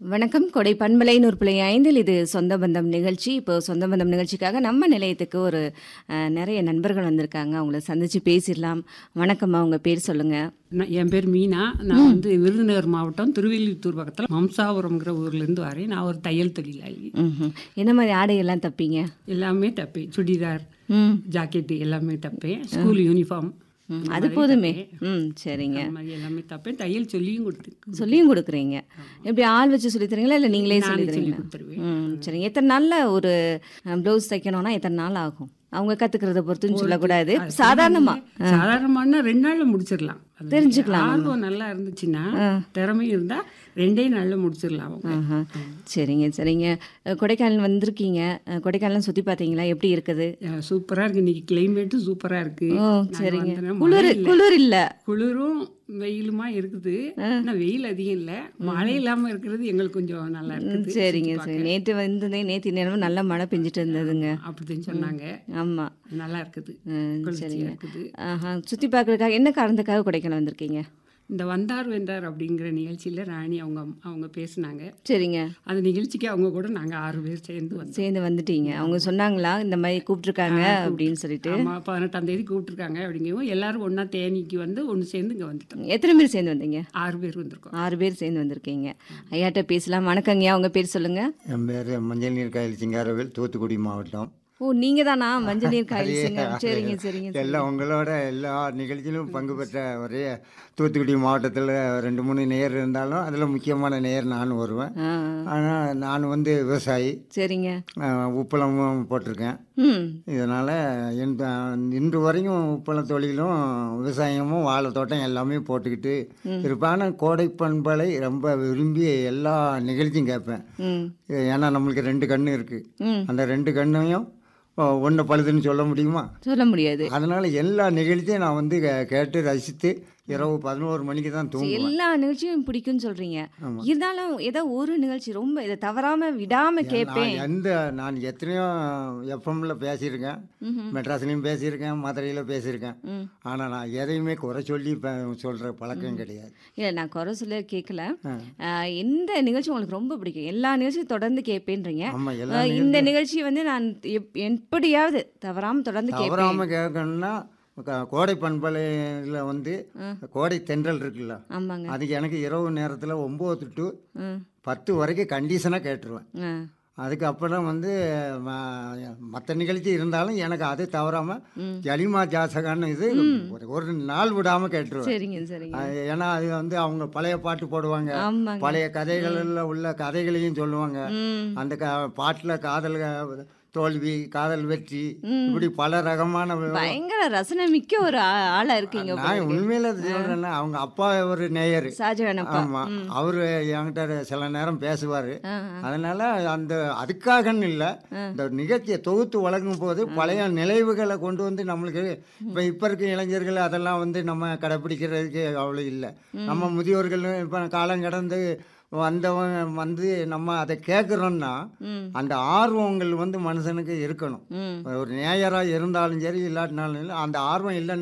வணக்கம் கொடை பண்பலை நூற்புலை ஐந்தில் இது சொந்த பந்தம் நிகழ்ச்சி இப்போ சொந்த பந்தம் நிகழ்ச்சிக்காக நம்ம நிலையத்துக்கு ஒரு அஹ், நிறைய நண்பர்கள் வந்திருக்காங்க அவங்கள சந்திச்சு பேசிடலாம் வணக்கம்மா உங்க பேர் சொல்லுங்க நான் என் பேர் மீனா நான் வந்து விருதுநகர் மாவட்டம் திருவில்லிபுத்தூர் பக்கத்தில் மம்சாபுரம்ங்கிற ஊர்லேருந்து வரேன் நான் ஒரு தையல் தொழிலாளி ம்ஹும். என்ன மாதிரி ஆடையெல்லாம் தப்பீங்க எல்லாமே தப்பேன் சுடிதார் ம் ஜாக்கெட்டு எல்லாமே தப்பேன் ஸ்கூல் யூனிஃபார்ம் ம், அது போதுமே ம் சரிங்க அந்த மாதிரி எல்லாமே தப்பேன் தையல் சொல்லியும் கொடுத்து சொல்லியும் கொடுக்குறீங்க எப்படி ஆள் வச்சு சொல்லி தரீங்களா இல்லை நீங்களே சொல்லி சொல்லி தரீங்களா கொடுத்துருவேன் ம் சரிங்க எத்தனை நாளில் ஒரு ப்ளவுஸ் தைக்கணும்னா எத்தனை நாள் ஆகும் அவங்க கற்றுக்கிறத பொறுத்துன்னு சொல்லக்கூடாது சாதாரணமாக சாதாரணமான ரெண்டு நாள்ல முடிச்சிடலாம் அது தெரிஞ்சுக்கலாம் ஆர்வம் நல்லா இருந்துச்சுன்னா திறமையும் இருந்தா ரெண்டே நாள்ல முடிச்சிடலாம் அவங்க ஆஹா. சரிங்க சரிங்க அஹ், கொடைக்கானல் வந்திருக்கீங்க அஹ், கொடைக்கானல் சுற்றி பார்த்தீங்களா எப்படி இருக்குது அஹ் சூப்பரா இருக்கு இன்னைக்கு கிளைமேட்டும் சூப்பரா இருக்கு ஓ நாங்க சரிங்க வந்தோன்னா குளிர் மழை இல்ல. குளிர் இல்லை குளிரும் வெயிலுமா இருக்குது ஆனா வெயில் அதிகம் இல்ல மழை இல்லாம இருக்கிறது எங்களுக்கு கொஞ்சம் நல்லா இருக்குது சரிங்க சரி நேற்று வந்ததே நேற்று நேரமும் நல்லா மழை பெஞ்சிட்டு இருந்ததுங்க அப்படின்னு சொன்னாங்க ஆமாம் நல்லா இருக்குது ம், குளிர்ச்சியா சரிங்க இருக்குது ஆஹா சுற்றி பார்க்கறதுக்காக என்ன காரணத்துக்காக கொடைக்கானல் வந்திருக்கீங்க இந்த வந்தார் வென்றார் அப்படிங்கிற நிகழ்ச்சியில ராணி அவங்க அவங்க பேசுனாங்க சரிங்க அந்த நிகழ்ச்சிக்கு அவங்க கூட நாங்க ஆறு பேர் சேர்ந்து வந்தோம் சேர்ந்து வந்துட்டீங்க அவங்க சொன்னாங்களா இந்த மாதிரி கூப்பிட்ருக்காங்க அப்படின்னு சொல்லிட்டு ஆமா பதினெட்டாம் தேதி கூப்பிட்டுருக்காங்க அப்படிங்கவும் எல்லாரும் ஒண்ணா தேனிக்கு வந்து ஒண்ணு சேர்ந்து இங்க வந்துட்டோம் எத்தனை பேர் சேர்ந்து வந்தீங்க ஆறு பேர் வந்திருக்கோம் ஆறு பேர் சேர்ந்து வந்திருக்கீங்க ஐயாட்ட பேசலாம் வணக்கங்கய்யா உங்க பேர் சொல்லுங்க என் பேர் மஞ்சள் நீர் காயல் சிங்காரவேல் தூத்துக்குடி மாவட்டம் ஓ நீங்க தானா மஞ்சள் நீர் காயில் சிங்கம் சரிங்க சரிங்க சரி. எல்லாம் உங்களோட எல்லா நிகழ்ச்சியிலும் பங்கு பெற்ற ஒரே தூத்துக்குடி மாவட்டத்தில் ரெண்டு மூணு நேர் இருந்தாலும் அதில் முக்கியமான நேர் நான் வருவேன் ஆ ஆனால் நான் வந்து விவசாயி சரிங்க அஹ், உப்பளமும் போட்டிருக்கேன் ம் இதனால் என் இன்று வரையும் உப்பள தொழிலும் விவசாயமும் வாழை தோட்டம் எல்லாமே போட்டுக்கிட்டு இருப்பேன் ஆனால் கோடை பண்பலை ரொம்ப விரும்பி எல்லா நிகழ்ச்சியும் கேட்பேன் ம் ஏன்னா நம்மளுக்கு ரெண்டு கண்ணு இருக்குது ம் அந்த ரெண்டு கண்ணையும் ஒன்றை பழுதுன்னு சொல்ல முடியுமா சொல்ல முடியாது அதனால் எல்லா நிகழ்ச்சியும் நான் வந்து கே- கேட்டு ரசித்து இரவு பதினோரு மணிக்கு தான் தூங்குவேன் எல்லா நிகழ்ச்சியும் பிடிக்கும்னு சொல்றீங்க இருந்தாலும் ஏதோ ஒரு நிகழ்ச்சி ரொம்ப இதை தவறாம விடாம கேட்பேன் நான் எந்த நான் எத்தனையோ எஃப்எம்ல பேசியிருக்கேன் மெட்ராஸ்லையும் பேசியிருக்கேன் மதுரையில் பேசியிருக்கேன் ம். ஆனால் நான் எதையுமே குறை சொல்லி ப- சொல்ற பழக்கம் கிடையாது இல்லை நான் குறை சொல்ல கேட்கல ஆஹ், எந்த நிகழ்ச்சி உங்களுக்கு ரொம்ப பிடிக்கும் எல்லா நிகழ்ச்சியும் தொடர்ந்து கேட்பேன்றீங்க ஆமாம் எல்லா ஆஹ், இந்த நிகழ்ச்சி வந்து நான் எப்- எப்படியாவது தவறாம தொடர்ந்து கேட்பேன் தவறாமல் கேட்கணும்னா க- கோடை பண்பலையில் வந்து கோடை தென்றல் இருக்குல்ல ஆமாங்க அது எனக்கு இரவு நேரத்தில் ஒம்பது டு ம் பத்து வரைக்கும் கண்டிஷனாக கேட்டுருவேன் ஆ அதுக்கப்புறம் வந்து மற்ற நிகழ்ச்சி இருந்தாலும் எனக்கு அது தவறாமல் ஜலிமா ஜாசகான்னு இது ஒரு ஒரு நாள் விடாமல் கேட்டுருவேன் சரிங்க சரிங்க அது ஏன்னா அது வந்து அவங்க பழைய பாட்டு போடுவாங்க ஆமாங்க பழைய கதைகளில் உள்ள கதைகளையும் சொல்லுவாங்க ம் அந்த க பாட்டில் காதல் க- தோல்வி காதல் வெற்றி இப்படி பல ரகமான வி- பயங்கர ரசனை மிக்க ஒரு ஆ- ஆளா இருக்கீங்க நான் உண்மையில சொல்றேன்னா அவங்க அப்பா ஒரு நேயர் ஷாஜகான் அப்பா ஆமா அவரு என்கிட்ட சில நேரம் பேசுவாரு ஆ, அதனால அந்த அதுக்காகன்னு இல்லை இந்த நிகழ்ச்சியை தொகுத்து வழங்கும் போது பழைய நினைவுகளை கொண்டு வந்து நம்மளுக்கு இப்போ இப்போ இருக்க இளைஞர்கள் அதெல்லாம் வந்து நம்ம கடைப்பிடிக்கிறதுக்கு அவ்வளோ இல்லை நம்ம முதியோர்கள் இப்போ காலம் கடந்து வந்தவங்க வந்து நம்ம அதை கேட்குறோன்னா ம் அந்த ஆர்வங்கள் வந்து மனுஷனுக்கு இருக்கணும் ம் ஒரு நேயராக இருந்தாலும் சரி இல்லாட்டினாலும் இல்லை அந்த ஆர்வம் இல்லைன்னா